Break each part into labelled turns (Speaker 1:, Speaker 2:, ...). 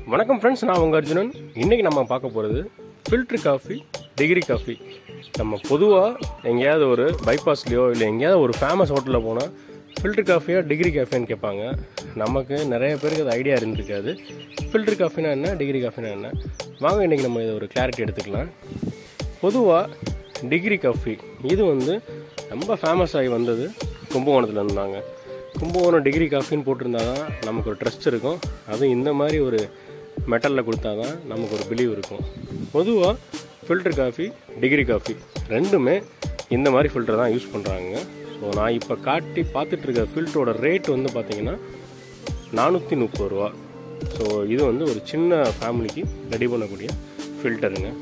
Speaker 1: வணக்கம் ஃப்ரெண்ட்ஸ் நான் உங்கள் அர்ஜுனன் இன்றைக்கி நம்ம பார்க்க போகிறது ஃபில்ட்ரு காஃபி டிகிரி காஃபி நம்ம பொதுவாக எங்கேயாவது ஒரு பைபாஸ்லேயோ இல்லை எங்கேயாவது ஒரு ஃபேமஸ் ஹோட்டலில் போனால் ஃபில்ட்ரு காஃபியா டிகிரி காஃபின்னு கேட்பாங்க நமக்கு நிறைய பேருக்கு அது ஐடியா இருந்திருக்காது ஃபில்ட்ரு காஃபினா என்ன டிகிரி காஃபினா என்ன வாங்க இன்றைக்கி நம்ம இதை ஒரு கிளாரிட்டி எடுத்துக்கலாம் பொதுவாக டிகிரி காஃபி இது வந்து ரொம்ப ஃபேமஸ் ஆகி வந்தது கும்பகோணத்தில் இருந்தாங்க கும்பகோணம் டிகிரி காஃபின்னு போட்டிருந்தா தான் நமக்கு ஒரு ட்ரஸ்ட் இருக்கும் அதுவும் இந்த மாதிரி ஒரு மெட்டலில் கொடுத்தா தான் நமக்கு ஒரு பிலீவ் இருக்கும் பொதுவாக ஃபில்டர் காஃபி டிகிரி காஃபி ரெண்டுமே இந்த மாதிரி ஃபில்டர் தான் யூஸ் பண்ணுறாங்க ஸோ நான் இப்போ காட்டி பார்த்துட்டு இருக்க ஃபில்டரோட ரேட் வந்து பார்த்தீங்கன்னா நானூற்றி முப்பது ரூபா ஸோ இது வந்து ஒரு சின்ன ஃபேமிலிக்கு ரெடி பண்ணக்கூடிய ஃபில்டருங்க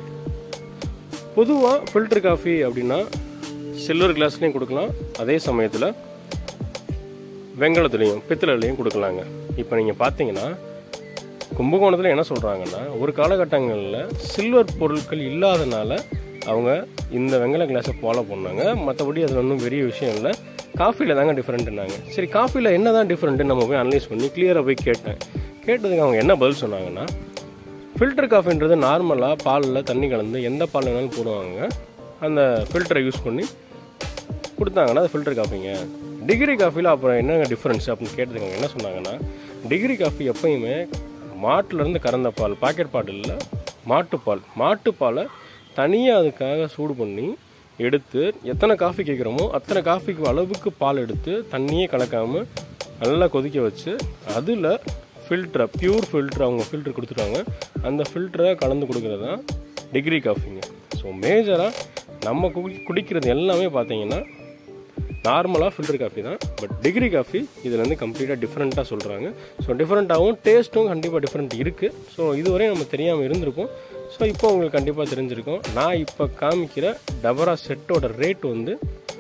Speaker 1: பொதுவாக ஃபில்டர் காஃபி அப்படின்னா சில்வர் கிளாஸ்லேயும் கொடுக்கலாம் அதே சமயத்தில் வெங்கலத்துலேயும் பித்தளைலையும் கொடுக்கலாங்க இப்போ நீங்கள் பார்த்தீங்கன்னா கும்பகோணத்தில் என்ன சொல்கிறாங்கன்னா ஒரு காலகட்டங்களில் சில்வர் பொருட்கள் இல்லாதனால அவங்க இந்த வெங்கல கிளாஸை ஃபாலோ பண்ணாங்க மற்றபடி அது ஒன்றும் பெரிய விஷயம் இல்லை காஃபியில் தாங்க டிஃப்ரெண்ட்டுனாங்க சரி காஃபியில் என்ன தான் டிஃப்ரெண்ட்டு நம்ம போய் அனலைஸ் பண்ணி கிளியராக போய் கேட்டேன் கேட்டதுக்கு அவங்க என்ன பதில் சொன்னாங்கன்னா ஃபில்டர் காஃபின்றது நார்மலாக பாலில் தண்ணி கலந்து எந்த பால் வேணாலும் போடுவாங்க அந்த ஃபில்டரை யூஸ் பண்ணி கொடுத்தாங்கன்னா அது ஃபில்டர் காஃபிங்க டிகிரி காஃபியில் அப்புறம் என்னங்க டிஃப்ரென்ஸ் அப்படின்னு கேட்டதுக்கு அவங்க என்ன சொன்னாங்கன்னா டிகிரி காஃபி எப்பயுமே மாட்டிலேருந்து கறந்த பால் பாக்கெட் பாட்டிலில் மாட்டுப்பால் மாட்டுப்பாலை தனியாக அதுக்காக சூடு பண்ணி எடுத்து எத்தனை காஃபி கேட்குறோமோ அத்தனை காஃபிக்கு அளவுக்கு பால் எடுத்து தண்ணியே கலக்காமல் நல்லா கொதிக்க வச்சு அதில் ஃபில்டரை பியூர் ஃபில்டர் அவங்க ஃபில்டர் கொடுத்துருவாங்க அந்த ஃபில்டரை கலந்து கொடுக்குறது தான் டிகிரி காஃபிங்க ஸோ மேஜராக நம்ம குடி குடிக்கிறது எல்லாமே பார்த்தீங்கன்னா நார்மலாக ஃபில்டர் காஃபி தான் பட் டிகிரி காஃபி இதில் வந்து கம்ப்ளீட்டாக டிஃப்ரெண்ட்டாக சொல்கிறாங்க ஸோ டிஃப்ரெண்ட்டாகவும் டேஸ்ட்டும் கண்டிப்பாக டிஃப்ரெண்ட் இருக்குது ஸோ இதுவரை நம்ம தெரியாமல் இருந்திருக்கும் ஸோ இப்போ உங்களுக்கு கண்டிப்பாக தெரிஞ்சிருக்கும் நான் இப்போ காமிக்கிற டபரா செட்டோட ரேட் வந்து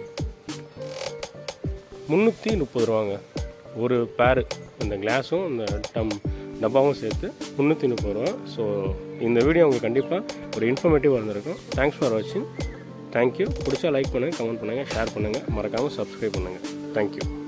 Speaker 1: முந்நூற்றி முப்பது ரூபாங்க ஒரு பேரு இந்த கிளாஸும் இந்த டம் டப்பாவும் சேர்த்து முந்நூற்றி முப்பது ரூபா ஸோ இந்த வீடியோ உங்களுக்கு கண்டிப்பாக ஒரு இன்ஃபர்மேட்டிவாக இருந்திருக்கும் தேங்க்ஸ் ஃபார் வாட்சிங் தேங்க்யூ பிடிச்சா லைக் பண்ணுங்கள் கமெண்ட் பண்ணுங்கள் ஷேர் பண்ணுங்கள் மறக்காமல் சப்ஸ்கிரைப் பண்ணுங்கள் தேங்க்யூ